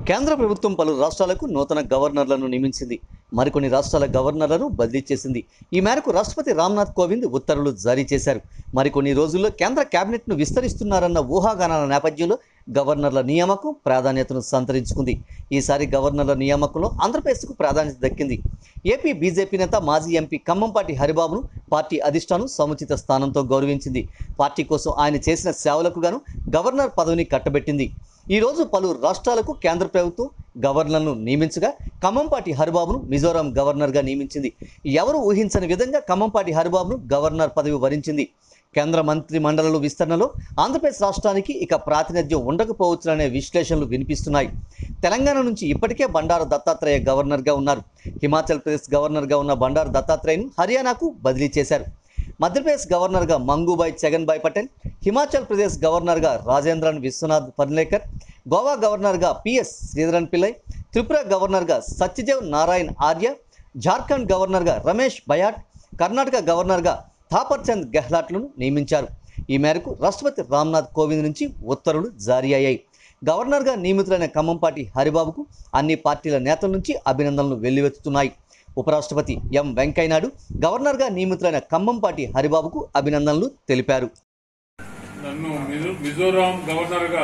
కేంద్ర ప్రభుత్వం పలు రాష్ట్రాలకు నూతన గవర్నర్లను నియమించింది మరికొన్ని రాష్ట్రాల గవర్నర్లను బదిలీ చేసింది ఈ మేరకు రాష్ట్రపతి రామ్నాథ్ కోవింద్ ఉత్తర్వులు జారీ చేశారు మరికొన్ని రోజుల్లో కేంద్ర కేబినెట్ను విస్తరిస్తున్నారన్న ఊహాగానాల నేపథ్యంలో గవర్నర్ల నియామకం ప్రాధాన్యతను సంతరించుకుంది ఈసారి గవర్నర్ల నియామకంలో ఆంధ్రప్రదేశ్కు ప్రాధాన్యత దక్కింది ఏపీ బీజేపీ నేత మాజీ ఎంపీ ఖమ్మంపాటి హరిబాబును పార్టీ అధిష్టానం సముచిత స్థానంతో గౌరవించింది పార్టీ కోసం ఆయన చేసిన సేవలకు గాను గవర్నర్ పదవిని కట్టబెట్టింది ఈ రోజు పలు రాష్ట్రాలకు కేంద్ర ప్రభుత్వం గవర్నర్ను నియమించగా ఖమ్మంపాటి హరిబాబును మిజోరాం గవర్నర్గా నియమించింది ఎవరు ఊహించని విధంగా ఖమ్మంపాటి హరిబాబును గవర్నర్ పదవి వరించింది కేంద్ర మంత్రి మండలుల విస్తరణలో ఆంధ్రప్రదేశ్ రాష్ట్రానికి ఇక ప్రాతినిధ్యం ఉండకపోవచ్చుననే విశ్లేషణలు వినిపిస్తున్నాయి తెలంగాణ నుంచి ఇప్పటికే బండారు దత్తాత్రేయ గవర్నర్గా ఉన్నారు హిమాచల్ ప్రదేశ్ గవర్నర్గా ఉన్న బండారు దత్తాత్రేయను హర్యానాకు బదిలీ చేశారు మధ్యప్రదేశ్ గవర్నర్గా మంగూబాయ్ చగన్భాయ్ పటేల్ హిమాచల్ ప్రదేశ్ గవర్నర్గా రాజేంద్రన్ విశ్వనాథ్ పర్లేకర్ గోవా గవర్నర్గా పిఎస్ శ్రీధరన్ పిల్లై త్రిపుర గవర్నర్గా సత్యదేవ్ నారాయణ్ ఆర్య జార్ఖండ్ గవర్నర్గా రమేష్ బయాట్ కర్ణాటక గవర్నర్గా థాపర్చంద్ గెహ్లాట్లను నియమించారు ఈ మేరకు రాష్ట్రపతి రామ్నాథ్ కోవింద్ నుంచి ఉత్తర్వులు జారీ అయ్యాయి గవర్నర్గా నియమితులైన ఖమ్మంపాటి హరిబాబుకు అన్ని పార్టీల నేతల నుంచి అభినందనలు వెల్లువెత్తుతున్నాయి ఉపరాష్ట్రపతి ఎం వెంకయ్యనాయుడు గవర్నర్గా నియమితులైన ఖమ్మంపాటి హరిబాబుకు అభినందనలు తెలిపారు నన్ను మిజో- మిజోరాం గవర్నర్గా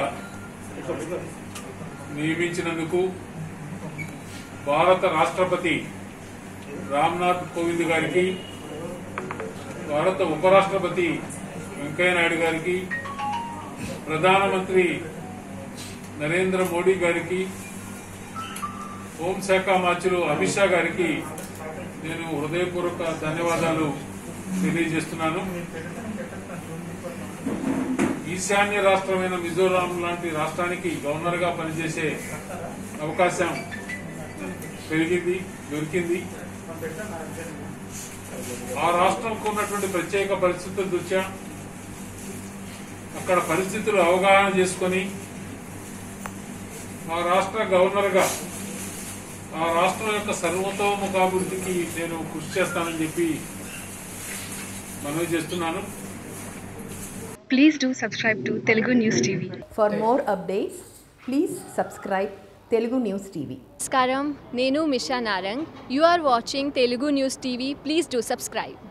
నియమించినందుకు భారత రాష్ట్రపతి రామ్నాథ్ కోవింద్ గారికి భారత ఉపరాష్ట్రపతి వెంకయ్యనాయుడు గారికి ప్రధానమంత్రి నరేంద్ర మోడీ గారికి హోంశాఖ మంత్రులు అమిత్ షా గారికి నేను హృదయపూర్వక ధన్యవాదాలు తెలియజేస్తున్నాను ఈశాన్య రాష్ట్రమైన మిజోరాం లాంటి రాష్ట్రానికి గవర్నర్ గా పనిచేసే అవకాశం పెరిగింది దొరికింది ఆ రాష్ట్రంకు ఉన్నటువంటి ప్రత్యేక పరిస్థితుల దృష్ట్యా అక్కడ పరిస్థితులు అవగాహన చేసుకొని ఆ రాష్ట్ర గవర్నర్ గా ఆ రాష్ట్రం యొక్క సర్వతోముఖాభివృద్ధికి నేను కృషి చేస్తానని చెప్పి మనవి చేస్తున్నాను Please do subscribe to Telugu News TV. For more updates, please subscribe Telugu News TV. నమస్కారం నేను Misha Narang you are watching Telugu news TV please do subscribe